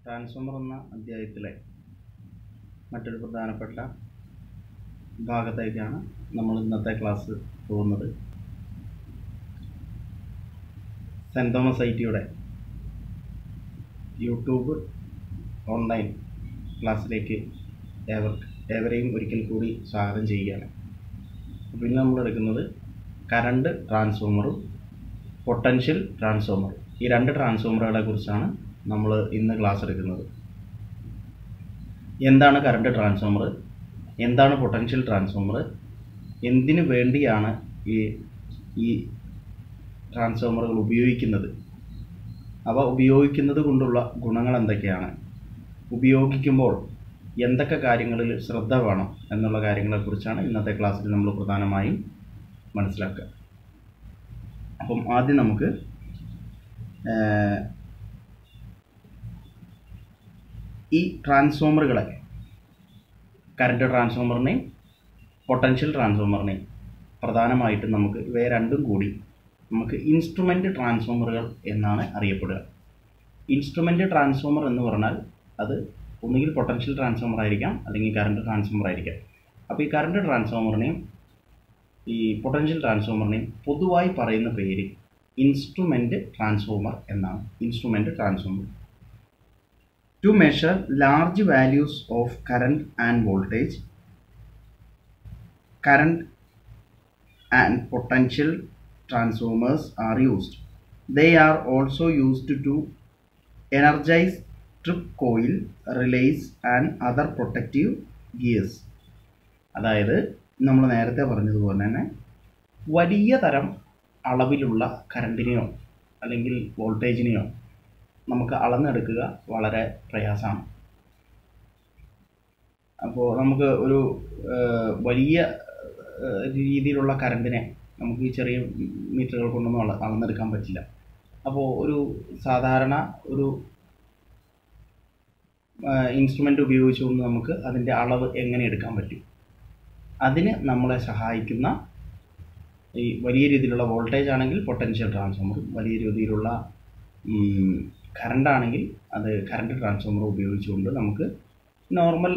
Transformer എന്ന അധ്യായത്തിലെ മറ്റൊരു പ്രധാനപ്പെട്ട ഭാഗത്തേക്കാണ് നമ്മൾ ഇന്നത്തെ ക്ലാസ് പോകുന്നത് സെൻറ് തോമസ് ഐ ടിയുടെ യൂട്യൂബ് ഓൺലൈൻ ക്ലാസ്സിലേക്ക് ഏവർക്ക് ഏവരെയും ഒരിക്കൽ കൂടി സ്വാഗതം ചെയ്യുകയാണ് അപ്പോൾ ഇന്ന് നമ്മൾ എടുക്കുന്നത് കറണ്ട് ട്രാൻസ്ഫോമറും പൊട്ടൻഷ്യൽ ട്രാൻസ്ഫോമറും ഈ രണ്ട് ട്രാൻസ്ഫോമറുകളെ കുറിച്ചാണ് നമ്മൾ ഇന്ന് ക്ലാസ് എടുക്കുന്നത് എന്താണ് കറണ്ട് ട്രാൻസ്ഫോമർ എന്താണ് പൊട്ടൻഷ്യൽ ട്രാൻസ്ഫോമർ എന്തിനു വേണ്ടിയാണ് ഈ ഈ ട്രാൻസ്ഫോമറുകൾ ഉപയോഗിക്കുന്നത് അവ ഉപയോഗിക്കുന്നത് കൊണ്ടുള്ള ഗുണങ്ങൾ എന്തൊക്കെയാണ് ഉപയോഗിക്കുമ്പോൾ എന്തൊക്കെ കാര്യങ്ങളിൽ ശ്രദ്ധ വേണം എന്നുള്ള കാര്യങ്ങളെക്കുറിച്ചാണ് ഇന്നത്തെ ക്ലാസ്സിൽ നമ്മൾ പ്രധാനമായും മനസ്സിലാക്കുക അപ്പം ആദ്യം നമുക്ക് ഏഹ്, ഈ ട്രാൻസ്ഫോമറുകളെ കറണ്ട് ട്രാൻസ്ഫോമറിനെയും പൊട്ടൻഷ്യൽ ട്രാൻസ്ഫോമറിനെയും പ്രധാനമായിട്ടും നമുക്ക് ഇവയെ രണ്ടും കൂടി നമുക്ക് ഇൻസ്ട്രുമെൻ്റ് ട്രാൻസ്ഫോമറുകൾ എന്നാണ് അറിയപ്പെടുക ഇൻസ്ട്രുമെൻ്റ് ട്രാൻസ്ഫോമർ എന്ന് പറഞ്ഞാൽ അത് ഒന്നുകിൽ പൊട്ടൻഷ്യൽ ട്രാൻസ്ഫോമർ ആയിരിക്കാം അല്ലെങ്കിൽ കറണ്ട് ട്രാൻസ്ഫോമർ ആയിരിക്കാം അപ്പോൾ ഈ കറണ്ട് ട്രാൻസ്ഫോമറിനെയും ഈ പൊട്ടൻഷ്യൽ ട്രാൻസ്ഫോമറിനെയും പൊതുവായി പറയുന്ന പേര് ഇൻസ്ട്രുമെൻ്റ് ട്രാൻസ്ഫോമർ എന്നാണ് instrument transformer to measure large values of current and voltage current and potential transformers are used. They are also used to energize trip coil, relays and other protective gears. അതായത് നമ്മൾ നേരത്തെ പറഞ്ഞതുപോലെ തന്നെ വലിയ തരം അളവിലുള്ള കറണ്ടിനെയോ അല്ലെങ്കിൽ വോൾട്ടേജിനെയോ നമുക്ക് അളന്നെടുക്കുക വളരെ പ്രയാസമാണ് അപ്പോൾ നമുക്ക് ഒരു ഏഹ്, വലിയ ഏഹ്, രീതിയിലുള്ള കറണ്ടിനെ നമുക്ക് ഈ ചെറിയ മീറ്ററുകൾ കൊണ്ടൊന്നും അള അളന്നെടുക്കാൻ പറ്റില്ല അപ്പോൾ ഒരു സാധാരണ ഒരു ഇൻസ്ട്രുമെൻ്റ് ഉപയോഗിച്ചുകൊണ്ട് നമുക്ക് അതിൻ്റെ അളവ് എങ്ങനെ എടുക്കാൻ പറ്റും അതിന് നമ്മളെ സഹായിക്കുന്ന ഈ വലിയ രീതിയിലുള്ള വോൾട്ടേജ് ആണെങ്കിൽ പൊട്ടൻഷ്യൽ ട്രാൻസ്ഫോമറും വലിയ രീതിയിലുള്ള കറണ്ട് ആണെങ്കിൽ അത് കറണ്ട് ട്രാൻസ്ഫോമർ ഉപയോഗിച്ചുകൊണ്ട് നമുക്ക് നോർമൽ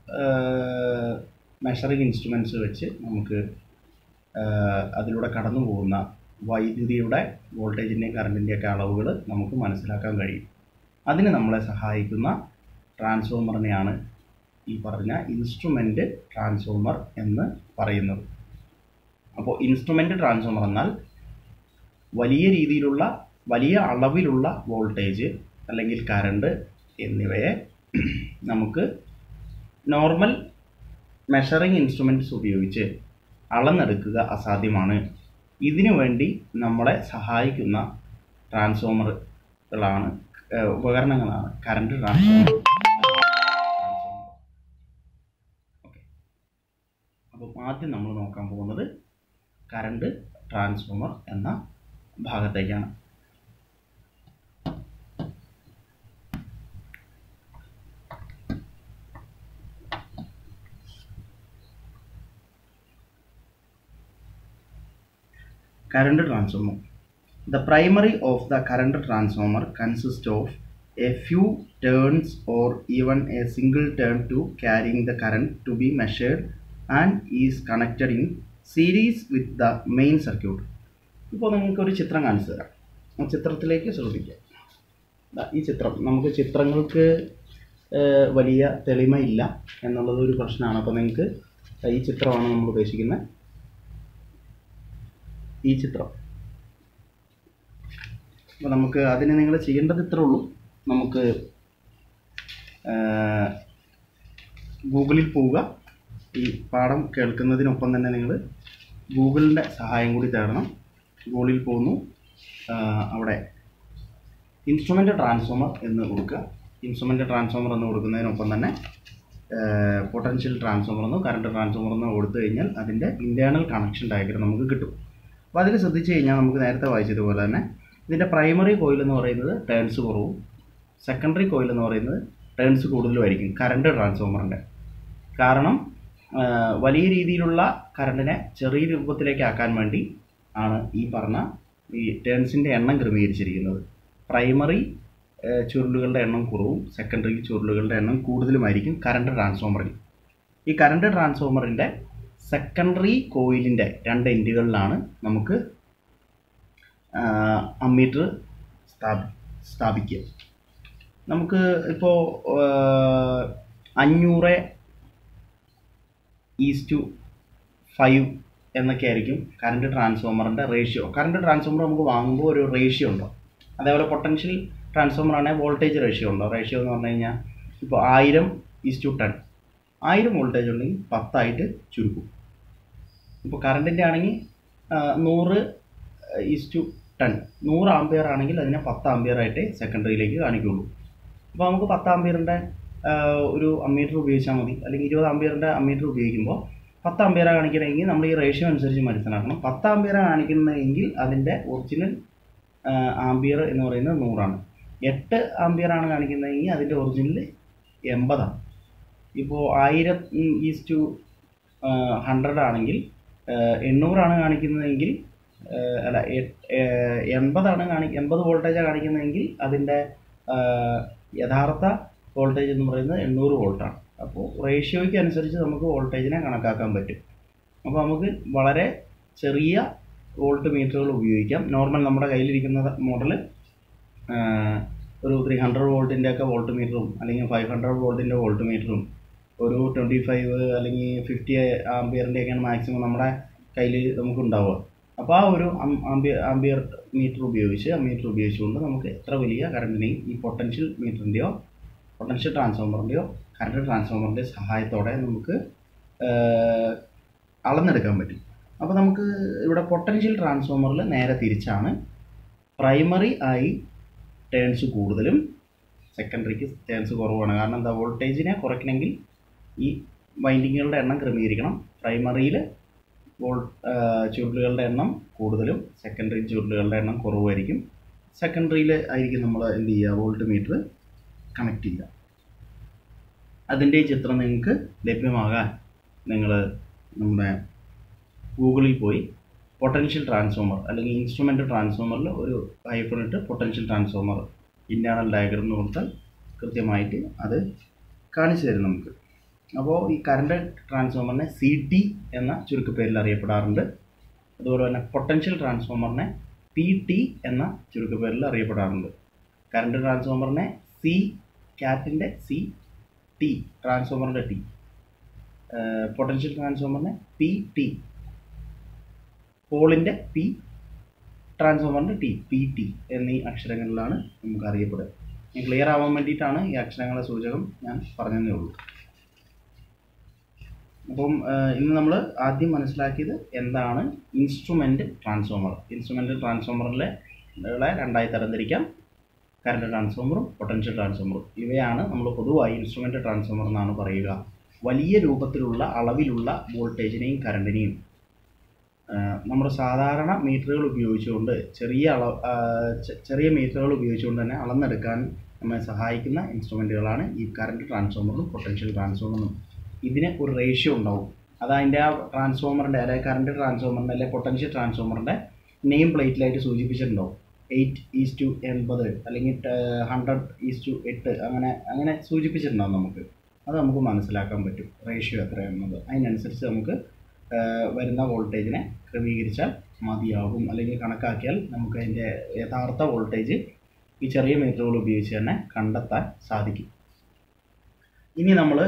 മെഷറിംഗ് ഇൻസ്ട്രുമെൻറ്റ്സ് വെച്ച് നമുക്ക് ആഹ് അതിലൂടെ കടന്നു പോകുന്ന വൈദ്യുതിയുടെ വോൾട്ടേജിൻ്റെയും കറണ്ടിൻ്റെയൊക്കെ അളവുകൾ നമുക്ക് മനസ്സിലാക്കാൻ കഴിയും അതിന് നമ്മളെ സഹായിക്കുന്ന ട്രാൻസ്ഫോമറിനെയാണ് ഈ പറഞ്ഞ ഇൻസ്ട്രുമെൻ്റ് ട്രാൻസ്ഫോമർ എന്ന് പറയുന്നത് അപ്പോൾ ഇൻസ്ട്രുമെൻ്റ് ട്രാൻസ്ഫോമർ എന്നാൽ വലിയ രീതിയിലുള്ള വലിയ അളവിലുള്ള വോൾട്ടേജ് അല്ലെങ്കിൽ കറണ്ട് എന്നിവയെ നമുക്ക് നോർമൽ മെഷറിംഗ് ഇൻസ്ട്രുമെൻറ്റ്സ് ഉപയോഗിച്ച് അളന്നെടുക്കുക അസാധ്യമാണ് ഇതിനു വേണ്ടി നമ്മളെ സഹായിക്കുന്ന ട്രാൻസ്ഫോമറുകളാണ് ഏഹ് ഉപകരണങ്ങളാണ് കറണ്ട് ട്രാൻസ്ഫോമർ ഓക്കെ അപ്പം ആദ്യം നമ്മൾ നോക്കാൻ പോകുന്നത് കറണ്ട് ട്രാൻസ്ഫോമർ എന്ന ഭാഗത്തേക്കാണ് current transformer. The primary of the current transformer consists of a few turns or even a single turn to carrying the current to be measured and is connected in series with the main circuit. ഇപ്പോൾ നിങ്ങൾക്ക് ഒരു ചിത്രം കാണിച്ചു തരാം ആ ചിത്രത്തിലേക്ക് ശ്രദ്ധിക്കുക ദാ ഈ ചിത്രം നമുക്ക് ചിത്രങ്ങൾക്ക് ഏഹ്, വലിയ തെളിമയില്ല എന്നുള്ളത് ഒരു പ്രശ്നമാണ് അപ്പോൾ നിങ്ങൾക്ക് ഈ ചിത്രമാണ് നമ്മൾ ഉദ്ദേശിക്കുന്നത് ഈ ചിത്രം അപ്പോൾ നമുക്ക് അതിന് നിങ്ങൾ ചെയ്യേണ്ടത് ഇത്രേ ഉള്ളൂ നമുക്ക് ആഹ്, ഗൂഗിളിൽ പോവുക ഈ പാഠം കേൾക്കുന്നതിനൊപ്പം തന്നെ നിങ്ങൾ ഗൂഗിളിൻ്റെ സഹായം കൂടി തേടണം ഗൂഗിളിൽ പോകുന്നു ആഹ്, അവിടെ ഇൻസ്ട്രുമെൻ്റ് ട്രാൻസ്ഫോമർ എന്ന് കൊടുക്കുക ഇൻസ്ട്രുമെൻ്റ് ട്രാൻസ്ഫോമർ എന്ന് കൊടുക്കുന്നതിനൊപ്പം തന്നെ പൊട്ടൻഷ്യൽ ട്രാൻസ്ഫോമർ എന്നോ കറണ്ട് ട്രാൻസ്ഫോമർ എന്നോ കൊടുത്തു കഴിഞ്ഞാൽ അതിൻ്റെ ഇൻറ്റേർണൽ കണക്ഷൻ ഡയഗ്രം നമുക്ക് കിട്ടും അപ്പോൾ അതിൽ ശ്രദ്ധിച്ചു കഴിഞ്ഞാൽ നമുക്ക് നേരത്തെ വായിച്ചതുപോലെ തന്നെ ഇതിൻ്റെ പ്രൈമറി കോയിൽ എന്ന് പറയുന്നത് ടേൺസ് കുറവും സെക്കൻഡറി കോയിൽ എന്ന് പറയുന്നത് ടേൺസ് കൂടുതലുമായിരിക്കും കറണ്ട് ട്രാൻസ്ഫോമറിൻ്റെ കാരണം ആ, വലിയ രീതിയിലുള്ള കറണ്ടിനെ ചെറിയ രൂപത്തിലേക്ക് ആക്കാൻ വേണ്ടി ആണ് ഈ പറഞ്ഞ ഈ ടേൺസിൻ്റെ എണ്ണം ക്രമീകരിച്ചിരിക്കുന്നത് പ്രൈമറി ഏഹ്, ചുരുളുകളുടെ എണ്ണം കുറവും സെക്കൻഡറി ചുരുളുകളുടെ എണ്ണം കൂടുതലുമായിരിക്കും കറണ്ട് ട്രാൻസ്ഫോമറിൽ ഈ കറണ്ട് ട്രാൻസ്ഫോമറിൻ്റെ സെക്കൻഡറി കോയിലിൻ്റെ രണ്ട് എൻഡുകളിലാണ് നമുക്ക് അമ്മീറ്റർ സ്ഥാപി സ്ഥാപിക്കുക നമുക്ക് ഇപ്പോൾ അഞ്ഞൂറ് ഈസ് ഫൈവ് എന്നൊക്കെ ആയിരിക്കും കറണ്ട് ട്രാൻസ്ഫോമറിൻ്റെ റേഷ്യോ കറണ്ട് ട്രാൻസ്ഫോമർ നമുക്ക് വാങ്ങുമ്പോൾ ഒരു റേഷ്യോ ഉണ്ടോ അതേപോലെ പൊട്ടൻഷ്യൽ ട്രാൻസ്ഫോമർ ആണെങ്കിൽ വോൾട്ടേജ് റേഷ്യോ ഉണ്ടോ റേഷ്യോ എന്ന് പറഞ്ഞു കഴിഞ്ഞാൽ ഇപ്പോൾ ആയിരം ഈസ് ടു ടെൻ ആയിരം വോൾട്ടേജ് ഉണ്ടെങ്കിൽ പത്തായിട്ട് ചുരുക്കും ഇപ്പോൾ കറണ്ടിൻ്റെ ആണെങ്കിൽ ആ, നൂറ് ഈസ് ടു ടെൻ നൂറ് ആംപിയർ ആണെങ്കിൽ അതിനെ പത്ത് ആംപിയർ ആയിട്ടേ സെക്കൻഡറിയിലേക്ക് കാണിക്കുള്ളൂ അപ്പോൾ നമുക്ക് പത്ത് ആംപിയറിൻ്റെ ഒരു അമ്മീറ്റർ ഉപയോഗിച്ചാൽ മതി അല്ലെങ്കിൽ ഇരുപത് ആംപിയറിൻ്റെ അമ്മീറ്റർ ഉപയോഗിക്കുമ്പോൾ പത്ത് ആംപിയർ കാണിക്കണമെങ്കിൽ നമ്മൾ ഈ റേഷ്യോ അനുസരിച്ച് മനസ്സിലാക്കണം പത്ത് ആംപിയർ കാണിക്കുന്നതെങ്കിൽ അതിൻ്റെ ഒറിജിനൽ ആംപിയർ എന്ന് പറയുന്നത് നൂറാണ് എട്ട് ആംപിയർ ആണ് കാണിക്കുന്നതെങ്കിൽ അതിൻ്റെ ഒറിജിനൽ എൺപതാണ് ഇപ്പോൾ ആയിരം ഈസ് ടു ഹൺഡ്രഡ് ആണെങ്കിൽ ആഹ് എണ്ണൂറാണ് കാണിക്കുന്നതെങ്കിൽ ആഹ് അല്ല എ- ഏഹ് എൺപതാണ് കാണി എൺപത് വോൾട്ടേജാണ് കാണിക്കുന്നതെങ്കിൽ അതിൻ്റെ ആഹ് യഥാർത്ഥ വോൾട്ടേജ് എന്ന് പറയുന്നത് എണ്ണൂറ് വോൾട്ടാണ് അപ്പോൾ റേഷ്യോയ്ക്ക് അനുസരിച്ച് നമുക്ക് വോൾട്ടേജിനെ കണക്കാക്കാൻ പറ്റും അപ്പോൾ നമുക്ക് വളരെ ചെറിയ വോൾട്ട് മീറ്ററുകൾ ഉപയോഗിക്കാം നോർമൽ നമ്മുടെ കയ്യിലിരിക്കുന്ന മോഡൽ ഒരു ത്രീ ഹൺഡ്രഡ് വോൾട്ടിൻ്റെ ഒക്കെ വോൾട്ട് മീറ്ററും അല്ലെങ്കിൽ ഫൈവ് ഹൺഡ്രഡ് വോൾട്ടിൻ്റെ വോൾട്ട് മീറ്ററും ഒരു ട്വൻറ്റി ഫൈവ് അല്ലെങ്കിൽ ഫിഫ്റ്റി ആംബിയറിൻ്റെ ഒക്കെയാണ് മാക്സിമം നമ്മുടെ കയ്യിൽ നമുക്ക് ഉണ്ടാവുക അപ്പോൾ ആ ഒരു ആംബിയർ ആംബിയർ മീറ്റർ ഉപയോഗിച്ച് ആ മീറ്റർ ഉപയോഗിച്ചുകൊണ്ട് നമുക്ക് എത്ര വലിയ കറണ്ടിനെയും ഈ പൊട്ടൻഷ്യൽ മീറ്ററിൻ്റെയോ പൊട്ടൻഷ്യൽ ട്രാൻസ്ഫോമറിൻ്റെയോ കറണ്ട് ട്രാൻസ്ഫോമറിൻ്റെ സഹായത്തോടെ നമുക്ക് ആഹ്, അളന്നെടുക്കാൻ പറ്റും അപ്പോൾ നമുക്ക് ഇവിടെ പൊട്ടൻഷ്യൽ ട്രാൻസ്ഫോമറിൽ നേരെ തിരിച്ചാണ് പ്രൈമറി ആയി ടേൺസ് കൂടുതലും സെക്കൻഡറിക്ക് ടേൺസ് കുറവാണ് കാരണം എന്താ വോൾട്ടേജിനെ കുറയ്ക്കണമെങ്കിൽ ഈ വൈൻഡിങ്ങുകളുടെ എണ്ണം ക്രമീകരിക്കണം പ്രൈമറിയിൽ വോൾ ചുരുളുകളുടെ എണ്ണം കൂടുതലും സെക്കൻഡറി ചുരുളുകളുടെ എണ്ണം കുറവായിരിക്കും സെക്കൻഡറിയിൽ ആയിരിക്കും നമ്മൾ എന്ത് ചെയ്യുക വോൾട്ട് മീറ്റർ കണക്ട് ചെയ്യുക അതിൻ്റെ ചിത്രം നിങ്ങൾക്ക് ലഭ്യമാകാൻ നിങ്ങൾ നമ്മുടെ ഗൂഗിളിൽ പോയി പൊട്ടൻഷ്യൽ ട്രാൻസ്ഫോമർ അല്ലെങ്കിൽ ഇൻസ്ട്രുമെൻ്റ് ട്രാൻസ്ഫോമറിൽ ഒരു ഹൈഫൺ ഇട്ട് പൊട്ടൻഷ്യൽ ട്രാൻസ്ഫോമർ ഇൻറ്റേർണൽ ഡയഗ്രം എന്ന് കൊടുത്താൽ കൃത്യമായിട്ട് അത് കാണിച്ചു തരും നമുക്ക് അപ്പോൾ ഈ കറണ്ട് ട്രാൻസ്ഫോമറിനെ സി ടി എന്ന ചുരുക്കപ്പേരിൽ അറിയപ്പെടാറുണ്ട് അതുപോലെ തന്നെ പൊട്ടൻഷ്യൽ ട്രാൻസ്ഫോമറിനെ പി ടി എന്ന ചുരുക്കപ്പേരിൽ അറിയപ്പെടാറുണ്ട് കറണ്ട് ട്രാൻസ്ഫോമറിനെ സി ക്യാറ്റിൻ്റെ സി ടി ട്രാൻസ്ഫോമറിൻ്റെ ടി പൊട്ടൻഷ്യൽ ട്രാൻസ്ഫോമറിനെ പി ടി പോളിൻ്റെ പി ട്രാൻസ്ഫോമറിൻ്റെ ടി പി ടി എന്നീ അക്ഷരങ്ങളിലാണ് നമുക്ക് അറിയപ്പെടുക ഞാൻ ക്ലിയർ ആവാൻ വേണ്ടിയിട്ടാണ് ഈ അക്ഷരങ്ങളുടെ സൂചകം ഞാൻ പറഞ്ഞതേ ഉള്ളൂ അപ്പം ആഹ്, ഇന്ന് നമ്മൾ ആദ്യം മനസ്സിലാക്കിയത് എന്താണ് ഇൻസ്ട്രുമെൻ്റ് ട്രാൻസ്ഫോമർ ഇൻസ്ട്രുമെൻ്റ് ട്രാൻസ്ഫോമറിലെ കളെ രണ്ടായി തരംതിരിക്കാം കറണ്ട് ട്രാൻസ്ഫോമറും പൊട്ടൻഷ്യൽ ട്രാൻസ്ഫോമറും ഇവയാണ് നമ്മൾ പൊതുവായി ഇൻസ്ട്രുമെൻ്റ് ട്രാൻസ്ഫോമർ എന്നാണ് പറയുക വലിയ രൂപത്തിലുള്ള അളവിലുള്ള വോൾട്ടേജിനെയും കറണ്ടിനെയും നമ്മുടെ സാധാരണ മീറ്ററുകൾ ഉപയോഗിച്ചുകൊണ്ട് ചെറിയ അളവ് ചെറിയ മീറ്ററുകൾ ഉപയോഗിച്ചുകൊണ്ട് തന്നെ അളന്നെടുക്കാൻ നമ്മെ സഹായിക്കുന്ന ഇൻസ്ട്രുമെൻറ്റുകളാണ് ഈ കറണ്ട് ട്രാൻസ്ഫോമറും പൊട്ടൻഷ്യൽ ട്രാൻസ്ഫോമറും ഇതിന് ഒരു റേഷ്യോ ഉണ്ടാവും അത് അതിൻ്റെ ആ ട്രാൻസ്ഫോമറിൻ്റെ അല്ലെങ്കിൽ കറണ്ട് ട്രാൻസ്ഫോമറിൻ്റെ അല്ലെങ്കിൽ പൊട്ടൻഷ്യൽ ട്രാൻസ്ഫോമറിൻ്റെ നെയിം പ്ലേറ്റിലായിട്ട് സൂചിപ്പിച്ചിട്ടുണ്ടാവും എയ്റ്റ് ഈസ് ടു എൺപത് അല്ലെങ്കിൽ ഹൺഡ്രഡ് ഈസ് ടു എട്ട് അങ്ങനെ അങ്ങനെ സൂചിപ്പിച്ചിട്ടുണ്ടാവും നമുക്ക് അത് നമുക്ക് മനസ്സിലാക്കാൻ പറ്റും റേഷ്യോ എത്രയാണെന്നത് അതിനനുസരിച്ച് നമുക്ക് ആ, വരുന്ന വോൾട്ടേജിനെ ക്രമീകരിച്ചാൽ മതിയാകും അല്ലെങ്കിൽ കണക്കാക്കിയാൽ നമുക്ക് അതിൻ്റെ യഥാർത്ഥ വോൾട്ടേജ് ഈ ചെറിയ മീറ്ററുകൾ ഉപയോഗിച്ച് തന്നെ കണ്ടെത്താൻ സാധിക്കും ഇനി നമ്മൾ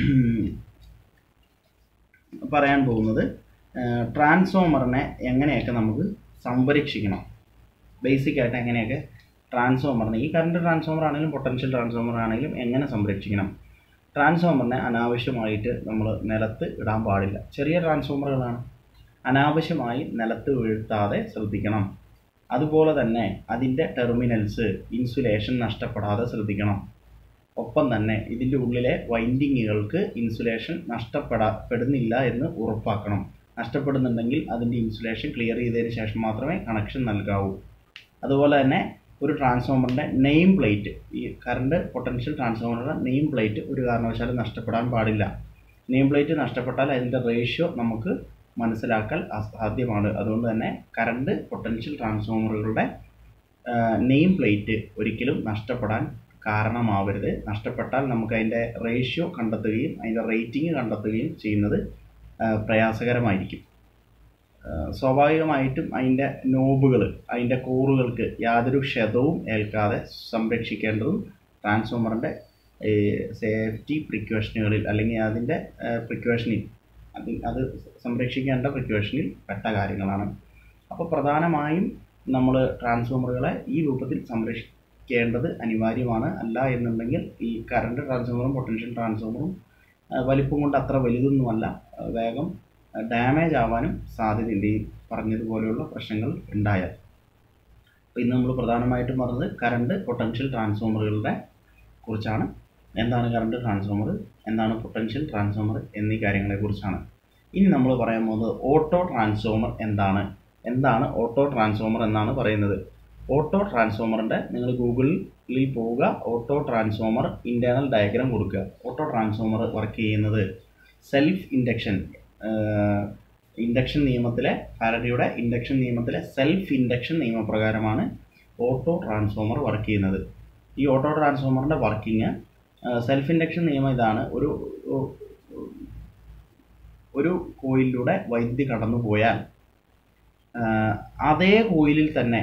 പറയാൻ പോകുന്നത് ട്രാൻസ്ഫോമറിനെ എങ്ങനെയൊക്കെ നമുക്ക് സംരക്ഷിക്കണം ബേസിക് ആയിട്ട് എങ്ങനെയൊക്കെ ട്രാൻസ്ഫോമറിനെ ഈ കറണ്ട് ട്രാൻസ്ഫോമർ ആണെങ്കിലും പൊട്ടൻഷ്യൽ ട്രാൻസ്ഫോമർ ആണെങ്കിലും എങ്ങനെ സംരക്ഷിക്കണം ട്രാൻസ്ഫോമറിനെ അനാവശ്യമായിട്ട് നമ്മൾ നിലത്ത് ഇടാൻ പാടില്ല ചെറിയ ട്രാൻസ്ഫോമറുകളാണ് അനാവശ്യമായി നിലത്ത് വീഴ്ത്താതെ ശ്രദ്ധിക്കണം അതുപോലെ തന്നെ അതിൻ്റെ ടെർമിനൽസ് ഇൻസുലേഷൻ നഷ്ടപ്പെടാതെ ശ്രദ്ധിക്കണം ഒപ്പം തന്നെ ഇതിൻ്റെ ഉള്ളിലെ വൈൻഡിങ്ങുകൾക്ക് ഇൻസുലേഷൻ നഷ്ടപ്പെടാപ്പെടുന്നില്ല എന്ന് ഉറപ്പാക്കണം നഷ്ടപ്പെടുന്നുണ്ടെങ്കിൽ അതിൻ്റെ ഇൻസുലേഷൻ ക്ലിയർ ചെയ്തതിന് ശേഷം മാത്രമേ കണക്ഷൻ നൽകാവൂ അതുപോലെ തന്നെ ഒരു ട്രാൻസ്ഫോമറിൻ്റെ നെയിം പ്ലേറ്റ് ഈ കറണ്ട് പൊട്ടൻഷ്യൽ ട്രാൻസ്ഫോമറുടെ നെയിം പ്ലേറ്റ് ഒരു കാരണവശാലും നഷ്ടപ്പെടാൻ പാടില്ല നെയിം പ്ലേറ്റ് നഷ്ടപ്പെട്ടാൽ അതിൻ്റെ റേഷ്യോ നമുക്ക് മനസ്സിലാക്കൽ അസാധ്യമാണ് അതുകൊണ്ട് തന്നെ കറണ്ട് പൊട്ടൻഷ്യൽ ട്രാൻസ്ഫോമറുകളുടെ നെയിം പ്ലേറ്റ് ഒരിക്കലും നഷ്ടപ്പെടാൻ കാരണമാവരുത് നഷ്ടപ്പെട്ടാൽ നമുക്ക് അതിൻ്റെ റേഷ്യോ കണ്ടെത്തുകയും അതിൻ്റെ റേറ്റിംഗ് കണ്ടെത്തുകയും ചെയ്യുന്നത് ആ, പ്രയാസകരമായിരിക്കും ആ, സ്വാഭാവികമായിട്ടും അതിൻ്റെ നോബുകൾ അതിൻ്റെ കോറുകൾക്ക് യാതൊരു ക്ഷതവും ഏൽക്കാതെ സംരക്ഷിക്കേണ്ടതും ട്രാൻസ്ഫോമറിൻ്റെ സേഫ്റ്റി പ്രിക്വേഷനുകളിൽ അല്ലെങ്കിൽ അതിൻ്റെ പ്രിക്വേഷനിൽ അത് അത് സംരക്ഷിക്കേണ്ട പ്രിക്വേഷനിൽ പെട്ട കാര്യങ്ങളാണ് അപ്പോൾ പ്രധാനമായും നമ്മൾ ട്രാൻസ്ഫോമറുകളെ ഈ രൂപത്തിൽ സംരക്ഷിക്കേണ്ടത് അനിവാര്യമാണ് അല്ല എന്നുണ്ടെങ്കിൽ ഈ കറണ്ട് ട്രാൻസ്ഫോമറും പൊട്ടൻഷ്യൽ ട്രാൻസ്ഫോമറും ആ, വലിപ്പം കൊണ്ട് അത്ര വലുതൊന്നുമല്ല ആ, വേഗം ഡാമേജ് ആവാനും സാധ്യതയുണ്ട് ഈ പറഞ്ഞതുപോലെയുള്ള പ്രശ്നങ്ങൾ ഉണ്ടായാൽ അപ്പോൾ ഇന്ന് നമ്മൾ പ്രധാനമായിട്ടും പറഞ്ഞത് കറണ്ട് പൊട്ടൻഷ്യൽ ട്രാൻസ്ഫോമറുകളുടെ കുറിച്ചാണ് എന്താണ് കറണ്ട് ട്രാൻസ്ഫോമർ എന്താണ് പൊട്ടൻഷ്യൽ ട്രാൻസ്ഫോമർ എന്നീ കാര്യങ്ങളെക്കുറിച്ചാണ് ഇനി നമ്മൾ പറയാൻ പോകുന്നത് ഓട്ടോ ട്രാൻസ്ഫോമർ എന്താണ് എന്താണ് ഓട്ടോ ട്രാൻസ്ഫോമർ എന്നാണ് പറയുന്നത് ഓട്ടോ ട്രാൻസ്ഫോമറിൻ്റെ നിങ്ങൾ ഗൂഗിളിൽ പോവുക ഓട്ടോ ട്രാൻസ്ഫോമർ ഇൻറ്റേർണൽ ഡയഗ്രാം കൊടുക്കുക ഓട്ടോ ട്രാൻസ്ഫോമർ വർക്ക് ചെയ്യുന്നത് സെൽഫ് ഇൻഡക്ഷൻ ഇൻഡക്ഷൻ നിയമത്തിലെ ഫാരഡിയുടെ ഇൻഡക്ഷൻ നിയമത്തിലെ സെൽഫ് ഇൻഡക്ഷൻ നിയമപ്രകാരമാണ് ഓട്ടോ ട്രാൻസ്ഫോമർ വർക്ക് ചെയ്യുന്നത് ഈ ഓട്ടോ ട്രാൻസ്ഫോമറിൻ്റെ വർക്കിംഗ് സെൽഫ് ഇൻഡക്ഷൻ നിയമം ഇതാണ് ഒരു ഒരു കോയിലിലൂടെ വൈദ്യുതി കടന്നു പോയാൽ ആ, അതേ കോയിലിൽ തന്നെ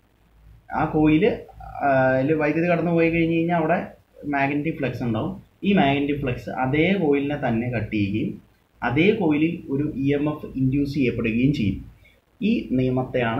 ആ കോയില് അതിൽ വൈദ്യുതി കടന്നു പോയി കഴിഞ്ഞ് കഴിഞ്ഞാൽ അവിടെ മാഗ്നറ്റിക് ഫ്ലക്സ് ഉണ്ടാവും ഈ മാഗ്നറ്റിക് ഫ്ലക്സ് അതേ കോയിലിനെ തന്നെ കട്ട് ചെയ്യുകയും അതേ കോയിലിൽ ഒരു ഇ എം എഫ് ഇൻഡ്യൂസ് ചെയ്യപ്പെടുകയും ചെയ്യും ഈ നിയമത്തെയാണ്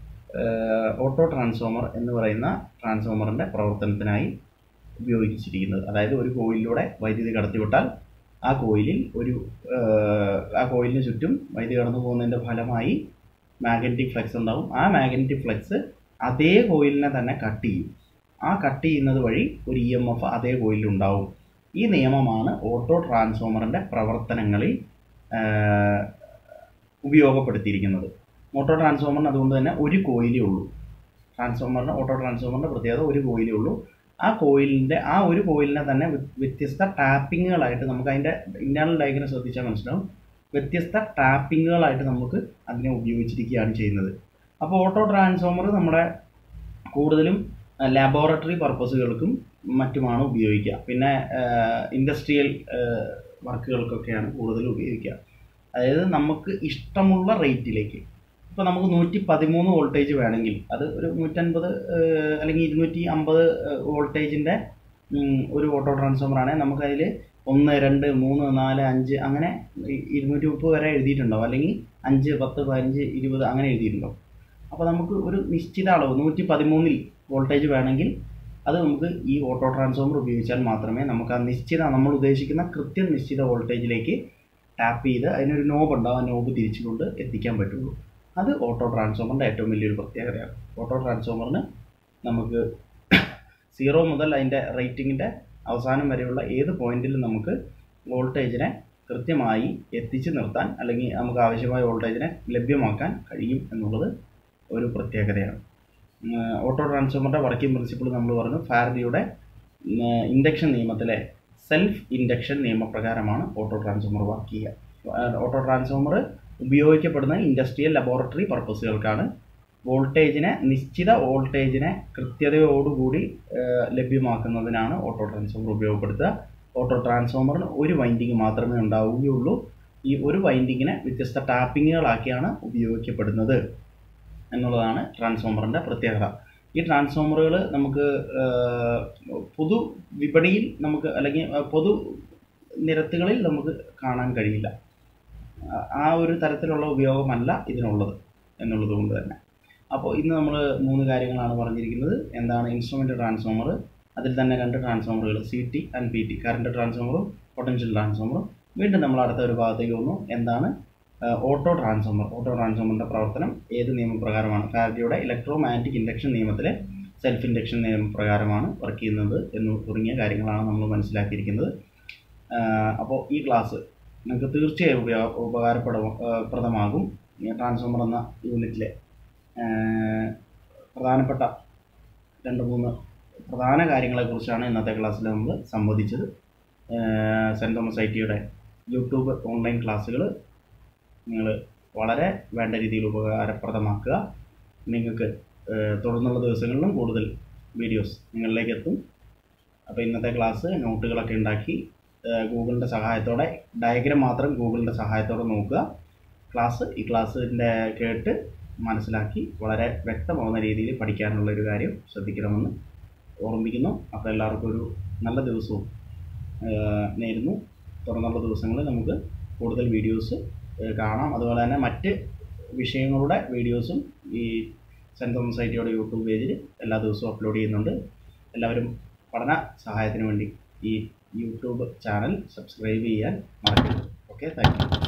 ഓട്ടോ ട്രാൻസ്ഫോമർ എന്ന് പറയുന്ന ട്രാൻസ്ഫോമറിൻ്റെ പ്രവർത്തനത്തിനായി ഉപയോഗിച്ചിരിക്കുന്നത് അതായത് ഒരു കോയിലിലൂടെ വൈദ്യുതി കടത്തിവിട്ടാൽ ആ കോയിലിൽ ഒരു ഏഹ്, ആ കോയിലിന് ചുറ്റും വൈദ്യുതി കടന്നു പോകുന്നതിൻ്റെ ഫലമായി മാഗ്നറ്റിക് ഫ്ലക്സ് ഉണ്ടാവും ആ മാഗ്നറ്റിക് ഫ്ലക്സ് അതേ കോയിലിനെ തന്നെ കട്ട് ചെയ്യും ആ കട്ട് ചെയ്യുന്നത് വഴി ഒരു ഇ എം എഫ് അതേ കോയിലിൽ ഉണ്ടാവും ഈ നിയമമാണ് ഓട്ടോ ട്രാൻസ്ഫോമറിൻ്റെ പ്രവർത്തനങ്ങളിൽ ഏഹ്, ഉപയോഗപ്പെടുത്തിയിരിക്കുന്നത് ഓട്ടോ ട്രാൻസ്ഫോമറിന് അതുകൊണ്ട് തന്നെ ഒരു കോയിലേ ഉള്ളൂ ട്രാൻസ്ഫോമറിന് ഓട്ടോ ട്രാൻസ്ഫോമറിൻ്റെ പ്രത്യേകത ഒരു കോയിലേ ഉള്ളൂ ആ കോയിലിൻ്റെ ആ ഒരു കോയിലിനെ തന്നെ വ്യ- വ്യത്യസ്ത ടാപ്പിങ്ങുകളായിട്ട് നമുക്ക് അതിൻ്റെ ഇൻറ്റേർണൽ ഡയഗ്രം ശ്രദ്ധിച്ചാൽ മനസ്സിലാവും വ്യത്യസ്ത ടാപ്പിങ്ങുകളായിട്ട് നമുക്ക് അതിനെ ഉപയോഗിച്ചിരിക്കുകയാണ് ചെയ്യുന്നത് അപ്പോൾ ഓട്ടോ ട്രാൻസ്ഫോമർ നമ്മുടെ കൂടുതലും ലാബോറട്ടറി പർപ്പസുകൾക്കും മറ്റുമാണ് ഉപയോഗിക്കുക പിന്നെ ഇൻഡസ്ട്രിയൽ വർക്കുകൾക്കൊക്കെയാണ് കൂടുതൽ ഉപയോഗിക്കുക അതായത് നമുക്ക് ഇഷ്ടമുള്ള റേറ്റിലേക്ക് ഇപ്പോൾ നമുക്ക് നൂറ്റി പതിമൂന്ന് വോൾട്ടേജ് വേണമെങ്കിൽ അത് ഒരു നൂറ്റൻപത് ഏഹ്, അല്ലെങ്കിൽ ഇരുന്നൂറ്റി അമ്പത് വോൾട്ടേജിൻ്റെ ഒരു ഓട്ടോ ട്രാൻസ്ഫോമർ ആണെങ്കിൽ നമുക്കതിൽ ഒന്ന് രണ്ട് മൂന്ന് നാല് അഞ്ച് അങ്ങനെ ഇ- ഇരുന്നൂറ്റി മുപ്പത് വരെ എഴുതിയിട്ടുണ്ടാവും അല്ലെങ്കിൽ അഞ്ച് പത്ത് പതിനഞ്ച് ഇരുപത് അങ്ങനെ എഴുതിയിട്ടുണ്ടാവും അപ്പോൾ നമുക്ക് ഒരു നിശ്ചിത അളവ് നൂറ്റി പതിമൂന്നിൽ വോൾട്ടേജ് വേണമെങ്കിൽ അത് നമുക്ക് ഈ ഓട്ടോ ട്രാൻസ്ഫോമർ ഉപയോഗിച്ചാൽ മാത്രമേ നമുക്ക് ആ നിശ്ചിത നമ്മൾ ഉദ്ദേശിക്കുന്ന കൃത്യം നിശ്ചിത വോൾട്ടേജിലേക്ക് ടാപ്പ് ചെയ്ത് അതിനൊരു നോബ് ഉണ്ടാവും ആ നോബ് തിരിച്ചുകൊണ്ട് എത്തിക്കാൻ പറ്റുള്ളൂ അത് ഓട്ടോ ട്രാൻസ്ഫോമറിൻ്റെ ഏറ്റവും വലിയൊരു പ്രത്യേകതയാണ് ഓട്ടോ ട്രാൻസ്ഫോമറിന് നമുക്ക് സീറോ മുതൽ അതിൻ്റെ റേറ്റിങ്ങിൻ്റെ അവസാനം വരെയുള്ള ഏത് പോയിന്റിലും നമുക്ക് വോൾട്ടേജിനെ കൃത്യമായി എത്തിച്ചു നിർത്താൻ അല്ലെങ്കിൽ നമുക്ക് ആവശ്യമായ വോൾട്ടേജിനെ ലഭ്യമാക്കാൻ കഴിയും എന്നുള്ളത് ഒരു പ്രത്യേകതയാണ് ഉം, ഓട്ടോ ട്രാൻസ്ഫോമറിൻ്റെ വർക്കിംഗ് പ്രിൻസിപ്പിൾ നമ്മൾ പറഞ്ഞു ഫാരഡിയുടെ ഇൻഡക്ഷൻ നിയമത്തിലെ സെൽഫ് ഇൻഡക്ഷൻ നിയമപ്രകാരമാണ് ഓട്ടോ ട്രാൻസ്ഫോമർ വർക്ക് ചെയ്യുക ആ, ഓട്ടോ ട്രാൻസ്ഫോമർ ഉപയോഗിക്കപ്പെടുന്ന ഇൻഡസ്ട്രിയൽ ലബോറട്ടറി പർപ്പസുകൾക്കാണ് വോൾട്ടേജിനെ നിശ്ചിത വോൾട്ടേജിനെ കൃത്യതയോടുകൂടി ആ, ലഭ്യമാക്കുന്നതിനാണ് ഓട്ടോ ട്രാൻസ്ഫോമർ ഉപയോഗപ്പെടുത്തുക ഓട്ടോ ട്രാൻസ്ഫോമറിന് ഒരു വൈൻഡിങ് മാത്രമേ ഉണ്ടാവുകയുള്ളൂ ഈ ഒരു വൈൻഡിങ്ങിനെ വ്യത്യസ്ത ടാപ്പിങ്ങുകളാക്കിയാണ് ഉപയോഗിക്കപ്പെടുന്നത് എന്നുള്ളതാണ് ട്രാൻസ്ഫോമറിൻ്റെ പ്രത്യേകത ഈ ട്രാൻസ്ഫോമറുകൾ നമുക്ക് ആ, പൊതു വിപണിയിൽ നമുക്ക് അല്ലെങ്കിൽ ആ, പൊതു നിരത്തുകളിൽ നമുക്ക് കാണാൻ കഴിയില്ല ആ- ആ ഒരു തരത്തിലുള്ള ഉപയോഗമല്ല ഇതിനുള്ളത് എന്നുള്ളത് കൊണ്ട് തന്നെ അപ്പോൾ ഇന്ന് നമ്മൾ മൂന്ന് കാര്യങ്ങളാണ് പറഞ്ഞിരിക്കുന്നത് എന്താണ് ഇൻസ്ട്രുമെൻ്റ് ട്രാൻസ്ഫോമർ അതിൽ തന്നെ രണ്ട് ട്രാൻസ്ഫോമറുകൾ C T and P T current ട്രാൻസ്ഫോമറും പൊട്ടൻഷ്യൽ ട്രാൻസ്ഫോമറും വീണ്ടും നമ്മൾ അടുത്ത ഒരു ഭാഗത്തേക്ക് വന്നു എന്താണ് ഓട്ടോ ട്രാൻസ്ഫോമർ ഓട്ടോ ട്രാൻസ്ഫോമറിൻ്റെ പ്രവർത്തനം ഏത് നിയമപ്രകാരമാണ് ഫാരഡിയുടെ ഇലക്ട്രോ മാഗ്നറ്റിക് ഇൻഡക്ഷൻ നിയമത്തിലെ സെൽഫ് ഇൻഡക്ഷൻ നിയമപ്രകാരമാണ് വർക്ക് ചെയ്യുന്നത് എന്ന് തുടങ്ങിയ കാര്യങ്ങളാണ് നമ്മൾ മനസ്സിലാക്കിയിരിക്കുന്നത് അപ്പോൾ ഈ ക്ലാസ് നിങ്ങൾക്ക് തീർച്ചയായും ഉപയോഗ ഉപകാരപ്പെടും പ്രദമാകും ഈ ട്രാൻസ്ഫോമർ എന്ന യൂണിറ്റിലെ ആഹ് പ്രധാനപ്പെട്ട രണ്ട് മൂന്ന് പ്രധാന കാര്യങ്ങളെക്കുറിച്ചാണ് ഇന്നത്തെ ക്ലാസ്സിൽ നമ്മൾ സംവദിച്ചത് ആഹ് സെൻറ് തോമസ് ഐ ടിയുടെ യൂട്യൂബ് ഓൺലൈൻ ക്ലാസ്സുകൾ നിങ്ങൾ വളരെ വേണ്ട രീതിയിൽ ഉപകാരപ്രദമാക്കുക നിങ്ങൾക്ക് ഏഹ്, തുടർന്നുള്ള ദിവസങ്ങളിലും കൂടുതൽ വീഡിയോസ് നിങ്ങളിലേക്ക് എത്തും അപ്പോൾ ഇന്നത്തെ ക്ലാസ് നോട്ടുകളൊക്കെ ഉണ്ടാക്കി ഏഹ്, ഗൂഗിളിൻ്റെ സഹായത്തോടെ ഡയഗ്രാം മാത്രം ഗൂഗിളിൻ്റെ സഹായത്തോടെ നോക്കുക ക്ലാസ് ഈ ക്ലാസ്സിൻ്റെ കേട്ട് മനസ്സിലാക്കി വളരെ വ്യക്തമാവുന്ന രീതിയിൽ പഠിക്കാനുള്ള ഒരു കാര്യം ശ്രദ്ധിക്കണമെന്ന് ഓർമ്മിപ്പിക്കുന്നു അപ്പോൾ എല്ലാവർക്കും ഒരു നല്ല ദിവസവും ഏഹ്, നേരുന്നു തുറന്നുള്ള ദിവസങ്ങളിൽ നമുക്ക് കൂടുതൽ വീഡിയോസ് ഏഹ്, കാണാം അതുപോലെ തന്നെ മറ്റ് വിഷയങ്ങളുടെ വീഡിയോസും ഈ സെൻറ്റ് തോമസ് ഐ ടിയുടെ യൂട്യൂബ് പേജിൽ എല്ലാ ദിവസവും അപ്ലോഡ് ചെയ്യുന്നുണ്ട് എല്ലാവരും പഠന സഹായത്തിന് വേണ്ടി ഈ യൂട്യൂബ് ചാനൽ സബ്സ്ക്രൈബ് ചെയ്യാൻ മറക്കരുത് ഓക്കെ താങ്ക് യു